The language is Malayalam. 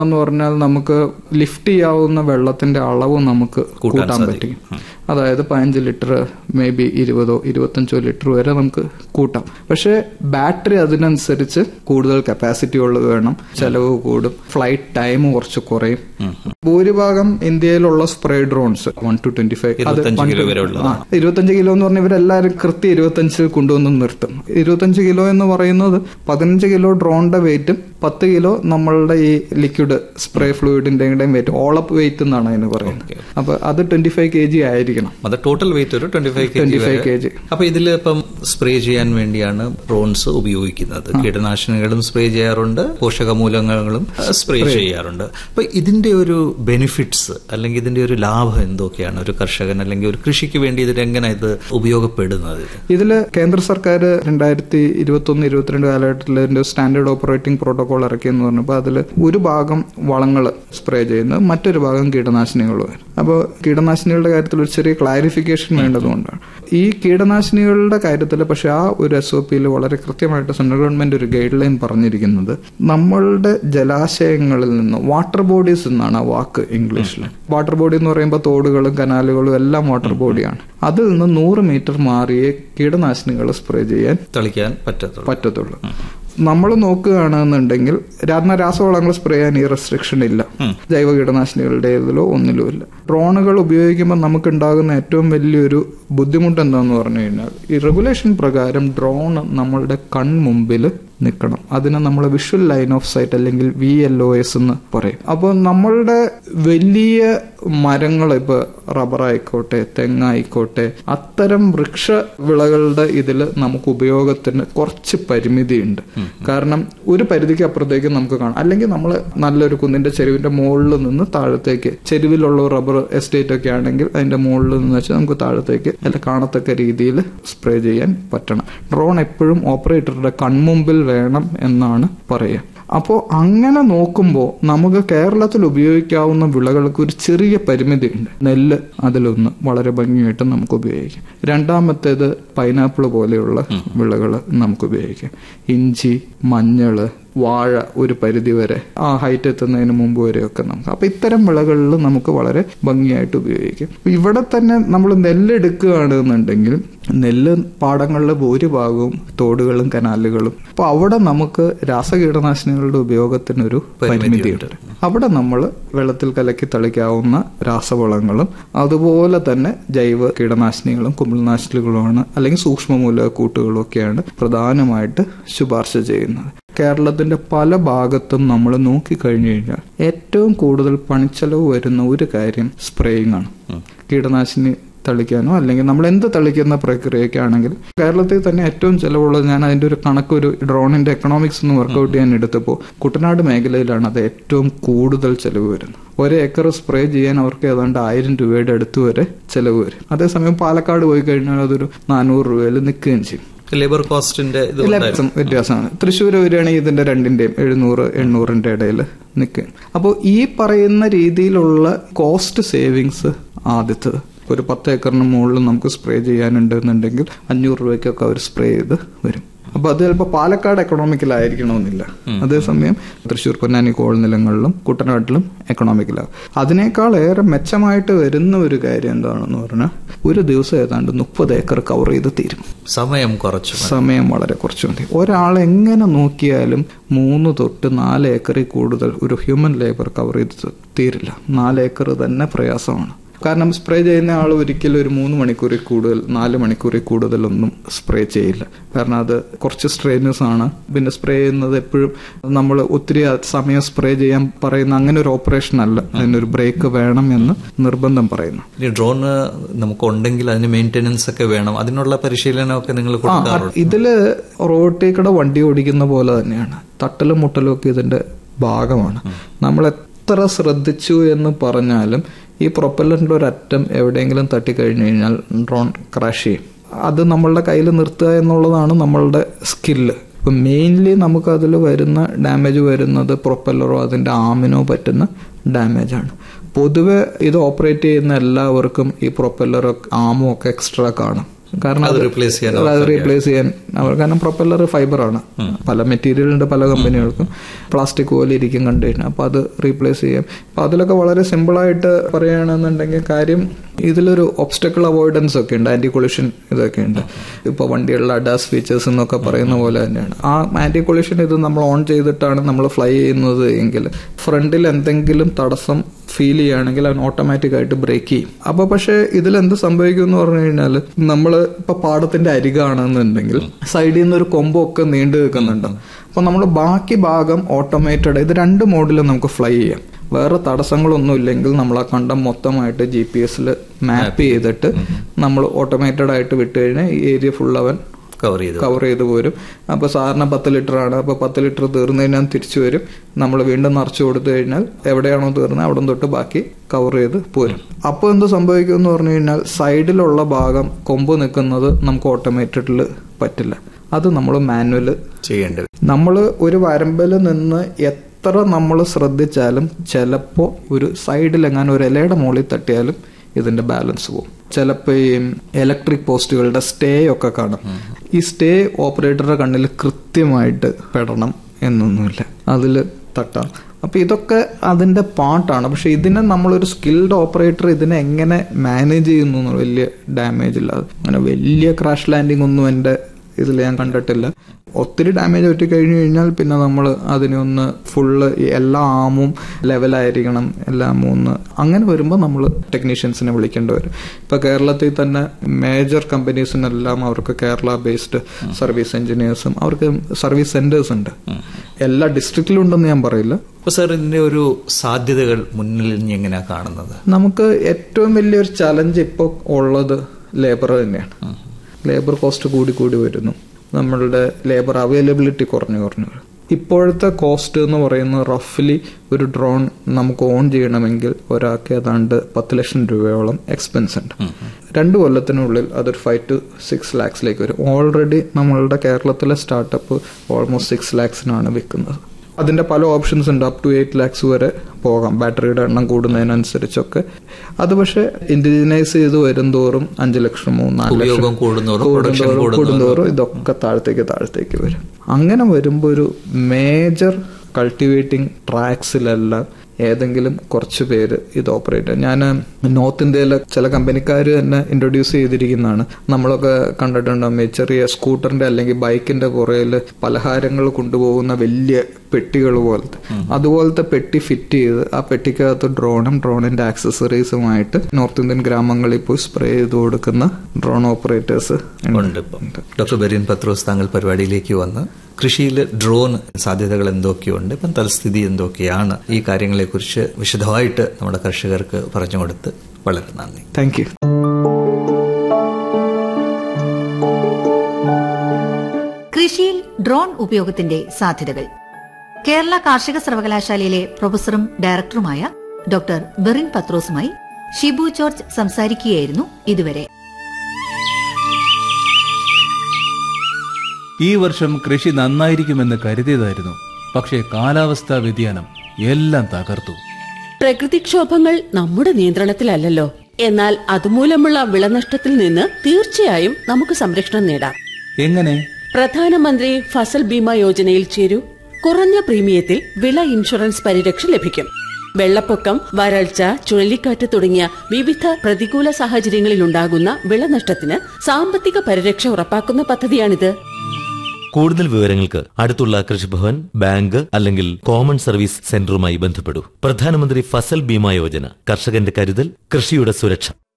എന്ന് പറഞ്ഞാൽ നമുക്ക് ലിഫ്റ്റ് ചെയ്യാവുന്ന വെള്ളത്തിന്റെ അളവ് നമുക്ക് കൂട്ടാൻ പറ്റും അതായത് പതിനഞ്ച് ലിറ്റർ മേ ബി ഇരുപതോ ഇരുപത്തഞ്ചോ ലിറ്റർ വരെ നമുക്ക് കൂട്ടാം പക്ഷേ ബാറ്ററി അതിനനുസരിച്ച് കൂടുതൽ കപ്പാസിറ്റി ഉള്ളത് വേണം ചെലവ് കൂടും ഫ്ലൈറ്റ് ടൈം കുറച്ച് കുറയും ഭൂരിഭാഗം ഇന്ത്യയിലുള്ള spray drones one two twenty five ഇരുപത്തഞ്ച് കിലോ വരെ ഉള്ളതാണ് ഇരുപത്തഞ്ച് കിലോ എന്ന് പറഞ്ഞാൽ ഇവരെല്ലാവരും കൃത്യം ഇരുപത്തഞ്ച് കൊണ്ടുവന്ന് നിർത്തും ഇരുപത്തഞ്ച് കിലോ എന്ന് പറയുന്നത് പതിനഞ്ച് കിലോ ഡ്രോണിന്റെ വെയിറ്റും പത്ത് കിലോ നമ്മളുടെ ഈ ലിക്വിഡ് സ്പ്രേ ഫ്ലൂയിഡിന്റെ വെയിറ്റ് ഓളപ്പ് വെയിറ്റ് എന്നാണ് അതിന് പറയുന്നത് അപ്പൊ അത് ട്വന്റി ഫൈവ് കെ ജി ആയിരിക്കണം അത് ടോട്ടൽ വെയിറ്റ് ഒരു twenty five K twenty five K G അപ്പൊ ഇതിൽ ഇപ്പം സ്പ്രേ ചെയ്യാൻ വേണ്ടിയാണ് ഡ്രോൺസ് ഉപയോഗിക്കുന്നത് കീടനാശിനികളും സ്പ്രേ ചെയ്യാറുണ്ട് പോഷകമൂലകങ്ങളും സ്പ്രേ ചെയ്യാറുണ്ട് അപ്പൊ ഇതിന്റെ ഒരു ബെനിഫിറ്റ്സ് അല്ലെങ്കിൽ ഇതിന്റെ ഒരു ലാഭം എന്തൊക്കെയാണ് ഒരു കർഷകൻ അല്ലെങ്കിൽ ഒരു കൃഷിക്ക് വേണ്ടി ഇതിൽ എങ്ങനെ ഇത് ഉപയോഗപ്പെടുന്നത് ഇത്? ഇതില് കേന്ദ്ര സർക്കാർ രണ്ടായിരത്തി ഇരുപത്തി ഒന്ന് ഇരുപത്തിരണ്ട് കാലഘട്ടത്തിൽ ഇതിന്റെ സ്റ്റാൻഡേർഡ് ഓപ്പറേറ്റിംഗ് പ്രോട്ടോകോൾ ഇറക്കിയെന്ന് പറഞ്ഞപ്പോൾ അതിൽ ഒരു ഭാഗം വളങ്ങൾ സ്പ്രേ ചെയ്യുന്നത് മറ്റൊരു ഭാഗം കീടനാശിനികളും അപ്പോൾ കീടനാശിനികളുടെ കാര്യത്തിൽ ഒരു ചെറിയ ക്ലാരിഫിക്കേഷൻ വേണ്ടതുകൊണ്ടാണ് ഈ കീടനാശിനികളുടെ കാര്യത്തിൽ പക്ഷെ ആ ഒരു എസ് ഒ പിയിൽ വളരെ കൃത്യമായിട്ട് സെൻട്രൽ ഗവൺമെന്റ് ഒരു ഗൈഡ് ലൈൻ പറഞ്ഞിരിക്കുന്നത് നമ്മളുടെ ജലാശയങ്ങളിൽ നിന്ന് വാട്ടർ ബോഡീസ് എന്നാണ് ആ വാക്ക് ഇംഗ്ലീഷിൽ വാട്ടർ ബോഡി എന്ന് പറയുമ്പോൾ തോടുകളും കനാലുകളും എല്ലാം വാട്ടർ ബോഡിയാണ് അതിൽ നിന്ന് നൂറ് മീറ്റർ മാറിയേ കീടനാശിനികൾ സ്പ്രേ ചെയ്യാൻ തളിക്കാൻ പറ്റത്തുള്ളൂ പറ്റത്തുള്ളൂ നമ്മൾ നോക്കുകയാണെന്നുണ്ടെങ്കിൽ രാ- രാസവളങ്ങൾ സ്പ്രേ ചെയ്യാൻ ഈ റെസ്ട്രിക്ഷൻ ഇല്ല ജൈവ കീടനാശിനികളുടെ ഇതിലോ ഒന്നിലും ഇല്ല ഡ്രോണുകൾ ഉപയോഗിക്കുമ്പോൾ നമുക്ക് ഉണ്ടാകുന്ന ഏറ്റവും വലിയൊരു ബുദ്ധിമുട്ട് എന്താന്ന് പറഞ്ഞു കഴിഞ്ഞാൽ ഈ റെഗുലേഷൻ പ്രകാരം ഡ്രോൺ നമ്മളുടെ കൺമുമ്പിൽ നിൽക്കണം അതിനെ നമ്മൾ വിഷ്വൽ ലൈൻ ഓഫ് സൈറ്റ് അല്ലെങ്കിൽ വി എൽ ഒ എസ് എന്ന് പറയും അപ്പോൾ നമ്മളുടെ വലിയ മരങ്ങൾ ഇപ്പൊ റബ്ബർ ആയിക്കോട്ടെ തെങ്ങായിക്കോട്ടെ അത്തരം വൃക്ഷ വിളകളുടെ ഇതിൽ നമുക്ക് ഉപയോഗത്തിന് കുറച്ച് പരിമിതിയുണ്ട് കാരണം ഒരു പരിധിക്ക് അപ്പുറത്തേക്ക് നമുക്ക് കാണാം അല്ലെങ്കിൽ നമ്മൾ നല്ലൊരു കുന്നിന്റെ ചെരുവിന്റെ മുകളിൽ നിന്ന് താഴത്തേക്ക് ചെരുവിലുള്ള റബ്ബർ എസ്റ്റേറ്റ് ഒക്കെ ആണെങ്കിൽ അതിന്റെ മുകളിൽ നിന്ന് വെച്ചാൽ നമുക്ക് താഴത്തേക്ക് അല്ല കാണത്തക്ക രീതിയിൽ സ്പ്രേ ചെയ്യാൻ പറ്റണം ഡ്രോൺ എപ്പോഴും ഓപ്പറേറ്ററുടെ കൺമുമ്പിൽ വേണം എന്നാണ് പറയുക അപ്പോൾ അങ്ങനെ നോക്കുമ്പോൾ നമുക്ക് കേരളത്തിൽ ഉപയോഗിക്കാവുന്ന വിളകൾക്ക് ഒരു ചെറിയ പരിമിതി ഉണ്ട് നെല്ല് അതിലൊന്ന് വളരെ ഭംഗിയായിട്ട് നമുക്ക് ഉപയോഗിക്കാം രണ്ടാമത്തേത് പൈനാപ്പിൾ പോലെയുള്ള വിളകൾ നമുക്ക് ഉപയോഗിക്കാം ഇഞ്ചി മഞ്ഞള് വാഴ ഒരു പരിധി വരെ ആ ഹൈറ്റ് എത്തുന്നതിന് മുമ്പ് വരെയൊക്കെ നമുക്ക് അപ്പൊ ഇത്തരം വിളകളിൽ നമുക്ക് വളരെ ഭംഗിയായിട്ട് ഉപയോഗിക്കാം ഇവിടെ തന്നെ നമ്മൾ നെല്ല് എടുക്കുകയാണെന്നുണ്ടെങ്കിൽ നെല്ല് പാടങ്ങളിലെ ഭൂരിഭാഗവും തോടുകളും കനാലുകളും അപ്പൊ അവിടെ നമുക്ക് രാസകീടനാശിനികളുടെ ഉപയോഗത്തിനൊരു പരിമിതിയുണ്ട് അവിടെ നമ്മൾ വെള്ളത്തിൽ കലക്കി തളിക്കാവുന്ന രാസവളങ്ങളും അതുപോലെ തന്നെ ജൈവ കീടനാശിനികളും കുമിൾനാശിനികളുമാണ് അല്ലെങ്കിൽ സൂക്ഷ്മമൂലക കൂട്ടുകളും ഒക്കെയാണ് പ്രധാനമായിട്ട് ശുപാർശ ചെയ്യുന്നത് കേരളത്തിന്റെ പല ഭാഗത്തും നമ്മൾ നോക്കിക്കഴിഞ്ഞു കഴിഞ്ഞാൽ ഏറ്റവും കൂടുതൽ പണിച്ചെലവ് വരുന്ന ഒരു കാര്യം സ്പ്രേയിങ് ആണ് കീടനാശിനി തളിക്കാനോ അല്ലെങ്കിൽ നമ്മൾ എന്ത് തളിക്കുന്ന പ്രക്രിയയൊക്കെ ആണെങ്കിൽ കേരളത്തിൽ തന്നെ ഏറ്റവും ചിലവുള്ളത് ഞാൻ അതിന്റെ ഒരു കണക്ക് ഒരു ഡ്രോണിന്റെ എക്കണോമിക്സ് ഒന്ന് വർക്കൗട്ട് ചെയ്യാൻ എടുത്തപ്പോൾ കുട്ടനാട് മേഖലയിലാണ് അത് ഏറ്റവും കൂടുതൽ ചെലവ് വരുന്നത് ഒരു ഏക്കർ സ്പ്രേ ചെയ്യാൻ അവർക്ക് ഏതാണ്ട് ആയിരം രൂപയുടെ അടുത്ത് വരെ ചെലവ് വരും അതേസമയം പാലക്കാട് പോയി കഴിഞ്ഞാൽ അതൊരു നാനൂറ് രൂപയിൽ നിൽക്കുകയും ചെയ്യും ലേബർ കോസ്റ്റിന്റെ ഇത് വ്യത്യാസം വ്യത്യാസമാണ് തൃശ്ശൂർ വരികയാണെങ്കിൽ ഇതിന്റെ രണ്ടിന്റെയും എഴുന്നൂറ് എണ്ണൂറിന്റെ ഇടയിൽ നിൽക്കുക അപ്പോൾ ഈ പറയുന്ന രീതിയിലുള്ള കോസ്റ്റ് സേവിങ്സ് ആദ്യത്തത് ഒരു പത്ത് ഏക്കറിന് മുകളിൽ നമുക്ക് സ്പ്രേ ചെയ്യാനുണ്ട് എന്നുണ്ടെങ്കിൽ അഞ്ഞൂറ് രൂപയ്ക്കൊക്കെ അവർ സ്പ്രേ ചെയ്ത് വരും അപ്പൊ അത് ചിലപ്പോൾ പാലക്കാട് എക്കണോമിക്കലായിരിക്കണമെന്നില്ല അതേസമയം തൃശ്ശൂർ പൊന്നാനി കോൾ നിലങ്ങളിലും കുട്ടനാട്ടിലും എക്കണോമിക്കലാകും അതിനേക്കാൾ ഏറെ മെച്ചമായിട്ട് വരുന്ന ഒരു കാര്യം എന്താണെന്ന് പറഞ്ഞാൽ ഒരു ദിവസം ഏതാണ്ട് മുപ്പത് ഏക്കർ കവർ ചെയ്ത് തീരും സമയം കുറച്ചു സമയം വളരെ കുറച്ച് മതി ഒരാൾ എങ്ങനെ നോക്കിയാലും മൂന്ന് തൊട്ട് നാല് ഏക്കറിൽ കൂടുതൽ ഒരു ഹ്യൂമൻ ലേബർ കവർ ചെയ്ത് തീരില്ല നാല് ഏക്കർ തന്നെ പ്രയാസമാണ് കാരണം സ്പ്രേ ചെയ്യുന്ന ആൾ ഒരിക്കലും ഒരു മൂന്ന് മണിക്കൂറിൽ കൂടുതൽ നാല് മണിക്കൂറിൽ കൂടുതലൊന്നും സ്പ്രേ ചെയ്യില്ല കാരണം അത് കുറച്ച് സ്ട്രെയിനേഴ്സ് ആണ് പിന്നെ സ്പ്രേ ചെയ്യുന്നത് എപ്പോഴും നമ്മൾ ഒത്തിരി സമയം സ്പ്രേ ചെയ്യാൻ പറയുന്ന അങ്ങനെ ഒരു ഓപ്പറേഷൻ അല്ല അതിനൊരു ബ്രേക്ക് വേണം എന്ന് നിർബന്ധം പറയുന്നു ഈ ഡ്രോണ് നമുക്ക് ഉണ്ടെങ്കിൽ അതിന് മെയിൻ്റെനൻസ് ഒക്കെ വേണം അതിനുള്ള പരിശീലനമൊക്കെ നിങ്ങൾ ആ കൊടുക്കാറുണ്ട് ഇതില് റോഡിലേക്കൂടെ വണ്ടി ഓടിക്കുന്ന പോലെ തന്നെയാണ് തട്ടലും മുട്ടലും ഒക്കെ ഇതിന്റെ ഭാഗമാണ് നമ്മൾ എത്ര ശ്രദ്ധിച്ചു എന്ന് പറഞ്ഞാലും ഈ പ്രൊപ്പല്ലറിന്റെ ഒരു അറ്റം എവിടെയെങ്കിലും തട്ടിക്കഴിഞ്ഞു കഴിഞ്ഞാൽ ഡ്രോൺ ക്രാഷ് ചെയ്യും അത് നമ്മളുടെ കയ്യിൽ നിർത്തുക എന്നുള്ളതാണ് നമ്മളുടെ സ്കില്ല് ഇപ്പം മെയിൻലി നമുക്ക് അതിൽ വരുന്ന ഡാമേജ് വരുന്നത് പ്രൊപ്പല്ലറോ അതിന്റെ ആമിനോ പറ്റുന്ന ഡാമേജ് ആണ് പൊതുവെ ഇത് ഓപ്പറേറ്റ് ചെയ്യുന്ന എല്ലാവർക്കും ഈ പ്രൊപ്പല്ലറോ ആമോ ഒക്കെ എക്സ്ട്രാ കാണും കാരണം അത് അത് replace ചെയ്യാൻ അത് റീപ്ലേസ് ചെയ്യാൻ അവർ കാരണം പ്രൊപ്പല്ലർ ഫൈബറാണ് പല മെറ്റീരിയൽ ഉണ്ട് പല കമ്പനികൾക്കും പ്ലാസ്റ്റിക് പോലെ ഇരിക്കും കണ്ടെയ്നർ അപ്പോൾ അത് റീപ്ലേസ് ചെയ്യാം അപ്പോൾ അതിലൊക്കെ വളരെ സിമ്പിളായിട്ട് പറയുകയാണെന്നുണ്ടെങ്കിൽ കാര്യം ഇതിലൊരു ഒബ്സ്റ്റക്കിൾ അവോയ്ഡൻസ് ഒക്കെ ഉണ്ട് ആന്റി കൊളിഷൻ ഇതൊക്കെ ഉണ്ട് ഇപ്പോൾ വണ്ടികളിലെ അഡാസ് ഫീച്ചേഴ്സ് എന്നൊക്കെ പറയുന്ന പോലെ തന്നെയാണ് ആ ആന്റി കൊളിഷൻ ഇത് നമ്മൾ ഓൺ ചെയ്തിട്ടാണ് നമ്മൾ ഫ്ലൈ ചെയ്യുന്നത് എങ്കിൽ ഫ്രണ്ടിൽ എന്തെങ്കിലും തടസ്സം ഫീൽ ചെയ്യുകയാണെങ്കിൽ അവൻ ഓട്ടോമാറ്റിക് ആയിട്ട് ബ്രേക്ക് ചെയ്യും അപ്പൊ പക്ഷേ ഇതിൽ എന്ത് സംഭവിക്കും എന്ന് പറഞ്ഞു കഴിഞ്ഞാൽ നമ്മൾ ഇപ്പൊ പാടത്തിന്റെ അരികാണെന്നുണ്ടെങ്കിൽ സൈഡിൽ നിന്ന് ഒരു കൊമ്പൊക്കെ നീണ്ടു നിൽക്കുന്നുണ്ട് അപ്പൊ നമ്മൾ ബാക്കി ഭാഗം ഓട്ടോമേറ്റഡ് ഇത് രണ്ട് മോഡിലും നമുക്ക് ഫ്ലൈ ചെയ്യാം വേറെ തടസ്സങ്ങളൊന്നും ഇല്ലെങ്കിൽ നമ്മൾ ആ കണ്ടം മൊത്തമായിട്ട് ജി പി എസിൽ മാപ്പ് ചെയ്തിട്ട് നമ്മൾ ഓട്ടോമേറ്റഡ് ആയിട്ട് വിട്ട് കഴിഞ്ഞാൽ ഈ ഏരിയ ഫുൾ അവൻ കവർ ചെയ്തു കവർ ചെയ്ത് പോരും അപ്പോൾ സാറിന് പത്ത് ലിറ്റർ ആണ് അപ്പോൾ പത്ത് ലിറ്റർ തീർന്നു കഴിഞ്ഞാൽ തിരിച്ചു വരും നമ്മൾ വീണ്ടും നിറച്ചു കൊടുത്തു കഴിഞ്ഞാൽ എവിടെയാണോ തീർന്നത് അവിടെ തൊട്ട് ബാക്കി കവർ ചെയ്ത് പോരും അപ്പോൾ എന്ത് സംഭവിക്കും എന്ന് പറഞ്ഞു കഴിഞ്ഞാൽ സൈഡിലുള്ള ഭാഗം കൊമ്പ് നിൽക്കുന്നത് നമുക്ക് ഓട്ടോമേറ്റഡിൽ പറ്റില്ല അത് നമ്മൾ മാനുവൽ ചെയ്യേണ്ടത് നമ്മൾ ഒരു വരമ്പിൽ നിന്ന് എത്ര നമ്മൾ ശ്രദ്ധിച്ചാലും ചിലപ്പോൾ ഒരു സൈഡിലെങ്ങാനും ഒരു ഇലയുടെ മുകളിൽ തട്ടിയാലും ഇതിന്റെ ബാലൻസ് പോകും ചിലപ്പോൾ ഈ ഇലക്ട്രിക് പോസ്റ്റുകളുടെ സ്റ്റേ ഒക്കെ കാണും ഈ സ്റ്റേ ഓപ്പറേറ്ററുടെ കണ്ണിൽ കൃത്യമായിട്ട് പെടണം എന്നൊന്നുമില്ല അതിൽ തട്ടാം അപ്പൊ ഇതൊക്കെ അതിന്റെ പാർട്ടാണ് പക്ഷെ ഇതിനെ നമ്മളൊരു സ്കിൽഡ് ഓപ്പറേറ്റർ ഇതിനെ എങ്ങനെ മാനേജ് ചെയ്യുന്നു എന്നുള്ള വലിയ ഡാമേജ് ഇല്ലാതെ അങ്ങനെ വലിയ ക്രാഷ് ലാൻഡിംഗ് ഒന്നും എൻ്റെ ഇതിൽ ഞാൻ കണ്ടിട്ടില്ല ഒത്തിരി ഡാമേജ് പറ്റി കഴിഞ്ഞു കഴിഞ്ഞാൽ പിന്നെ നമ്മൾ അതിനെ ഒന്ന് ഫുള്ള് എല്ലാ ആമും ലെവലായിരിക്കണം എല്ലാം ഒന്ന് അങ്ങനെ വരുമ്പോൾ നമ്മൾ ടെക്നീഷ്യൻസിനെ വിളിക്കേണ്ടി വരും ഇപ്പൊ കേരളത്തിൽ തന്നെ മേജർ കമ്പനീസിനെല്ലാം അവർക്ക് കേരള ബേസ്ഡ് സർവീസ് എഞ്ചിനീയേഴ്സും അവർക്ക് സർവീസ് സെന്റേഴ്സ് ഉണ്ട് എല്ലാ ഡിസ്ട്രിക്റ്റിലും ഉണ്ടെന്ന് ഞാൻ പറയില്ല അപ്പൊ സാർ ഇതിന്റെ ഒരു സാധ്യതകൾ മുന്നിൽ ഇനി എങ്ങനെയാ കാണുന്നത് നമുക്ക് ഏറ്റവും വലിയൊരു ചലഞ്ച് ഇപ്പോൾ ഉള്ളത് ലേബർ തന്നെയാണ് ലേബർ കോസ്റ്റ് കൂടി കൂടി വരുന്നു നമ്മളുടെ ലേബർ അവൈലബിലിറ്റി കുറഞ്ഞു കുറഞ്ഞു വരും. ഇപ്പോഴത്തെ കോസ്റ്റ് എന്ന് പറയുന്നത് റഫ്ലി ഒരു ഡ്രോൺ നമുക്ക് ഓൺ ചെയ്യണമെങ്കിൽ ഒരാൾക്ക് ഏതാണ്ട് പത്ത് ലക്ഷം രൂപയോളം എക്സ്പെൻസ് ഉണ്ട് രണ്ട് കൊല്ലത്തിനുള്ളിൽ അതൊരു ഫൈവ് ടു സിക്സ് ലാക്സിലേക്ക് വരും ഓൾറെഡി നമ്മളുടെ കേരളത്തിലെ സ്റ്റാർട്ടപ്പ് ഓൾമോസ്റ്റ് സിക്സ് ലാക്സിനാണ് വിൽക്കുന്നത് അതിന്റെ പല ഓപ്ഷൻസ് ഉണ്ട് അപ് ടു എയ്റ്റ് ലാക്സ് വരെ പോകാം ബാറ്ററിയുടെ എണ്ണം കൂടുന്നതിനനുസരിച്ചൊക്കെ അത് പക്ഷെ ഇൻഡിജിനൈസ് ചെയ്ത് വരുംതോറും അഞ്ച് ലക്ഷമോ നാല് ലക്ഷം ഉപയോഗം കൂടുന്നതോറും പ്രൊഡക്ഷൻ കൂടുന്തോറും കൂടുന്തോറും ഇതൊക്കെ താഴത്തേക്ക് താഴത്തേക്ക് വരും അങ്ങനെ വരുമ്പോൾ ഒരു മേജർ കൾട്ടിവേറ്റിംഗ് ട്രാക്സിലെല്ലാം ഏതെങ്കിലും കുറച്ച് പേര് ഇത് ഓപ്പറേറ്റ് ഞാൻ നോർത്ത് ഇന്ത്യയിലെ ചില കമ്പനിക്കാർ തന്നെ ഇൻട്രൊഡ്യൂസ് ചെയ്തിരിക്കുന്നതാണ് നമ്മളൊക്കെ കണ്ടിട്ടുണ്ടാവും ഈ ചെറിയ സ്കൂട്ടറിന്റെ അല്ലെങ്കിൽ ബൈക്കിന്റെ പുറയിൽ പലഹാരങ്ങൾ കൊണ്ടുപോകുന്ന വലിയ പെട്ടികൾ പോലത്തെ അതുപോലത്തെ പെട്ടി ഫിറ്റ് ചെയ്ത് ആ പെട്ടിക്കകത്ത് ഡ്രോണും ഡ്രോണിന്റെ ആക്സസറീസുമായിട്ട് നോർത്ത് ഇന്ത്യൻ ഗ്രാമങ്ങളിൽ പോയി സ്പ്രേ ചെയ്ത് കൊടുക്കുന്ന ഡ്രോൺ ഓപ്പറേറ്റേഴ്സ് ഉണ്ട് ഇപ്പം ഡോക്ടർ ബെരിൻ പത്രോസ് താങ്കൾ പരിപാടിയിലേക്ക് വന്ന് കൃഷിയിൽ ഡ്രോൺ സാധ്യതകൾ എന്തൊക്കെയുണ്ട് ഇപ്പം തൽസ്ഥിതി എന്തൊക്കെയാണ് ഈ കാര്യങ്ങളെക്കുറിച്ച് വിശദമായിട്ട് നമ്മുടെ കർഷകർക്ക് പറഞ്ഞു കൊടുത്ത് വളരെ നന്ദി താങ്ക് യു കൃഷിയിൽ ഡ്രോൺ ഉപയോഗത്തിന്റെ സാധ്യതകൾ കേരള കാർഷിക സർവകലാശാലയിലെ പ്രൊഫസറും ഡയറക്ടറുമായ ഡോക്ടർ ബെറിൻ പത്രോസുമായി ഷിബു ജോർജ് സംസാരിക്കുകയായിരുന്നു ഇതുവരെ ഈ വർഷം കൃഷി നന്നായിരിക്കുമെന്ന് കരുതിയതായിരുന്നു പക്ഷേ കാലാവസ്ഥാ വ്യതിയാനം എല്ലാം തകർത്തു പ്രകൃതിക്ഷോഭങ്ങൾ നമ്മുടെ നിയന്ത്രണത്തിലല്ലല്ലോ എന്നാൽ അതുമൂലമുള്ള വിളനഷ്ടത്തിൽ നിന്ന് തീർച്ചയായും നമുക്ക് സംരക്ഷണം നേടാം എങ്ങനെ പ്രധാനമന്ത്രി ഫസൽ ബീമ യോജനയിൽ ചേരൂ കുറഞ്ഞ പ്രീമിയത്തിൽ വിള ഇൻഷുറൻസ് പരിരക്ഷ ലഭിക്കും വെള്ളപ്പൊക്കം വരൾച്ച ചുഴലിക്കാറ്റ് തുടങ്ങിയ വിവിധ പ്രതികൂല സാഹചര്യങ്ങളിൽ ഉണ്ടാകുന്ന വിളനഷ്ടത്തിന് സാമ്പത്തിക പരിരക്ഷ ഉറപ്പാക്കുന്ന പദ്ധതിയാണിത് കൂടുതൽ വിവരങ്ങൾക്ക് അടുത്തുള്ള കൃഷിഭവൻ ബാങ്ക് അല്ലെങ്കിൽ കോമൺ സർവീസ് സെന്ററുമായി ബന്ധപ്പെടൂ പ്രധാനമന്ത്രി ഫസൽ ബീമ യോജന കർഷകന്റെ കരുതൽ കൃഷിയുടെ സുരക്ഷ